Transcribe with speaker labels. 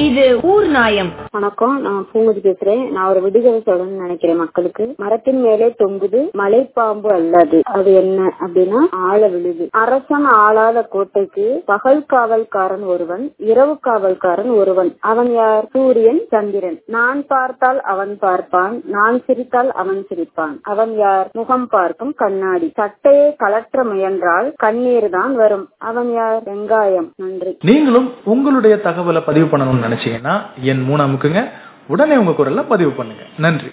Speaker 1: இது ஊர் நாயம்
Speaker 2: வணக்கம் நான் பூங்குடி பேசுறேன் நான் ஒரு விடுகதை சொல்லணும்னு நினைக்கிறேன் மக்களுக்கு மரத்தின் மேலே தொங்குது மலைப்பாம்பு அல்லது அது என்ன அப்படின்னா ஆழ விழுது அரசன் ஆளாத கோட்டைக்கு பகல் காவல்காரன் ஒருவன் இரவு காவல்காரன் ஒருவன் அவன் யார் சூரியன் சந்திரன் நான் பார்த்தால் அவன் பார்ப்பான் நான் சிரித்தால் அவன் சிரிப்பான் அவன் யார் முகம் பார்க்கும் கண்ணாடி சட்டையை கலற்ற முயன்றால் கண்ணீர் தான் வரும் அவன் யார் வெங்காயம் நன்றி
Speaker 3: நீங்களும் உங்களுடைய தகவலை பதிவு பண்ணணும்னு நினைச்சீங்கன்னா என் மூணு அமுக்குங்க உடனே உங்க குரல்ல பதிவு பண்ணுங்க நன்றி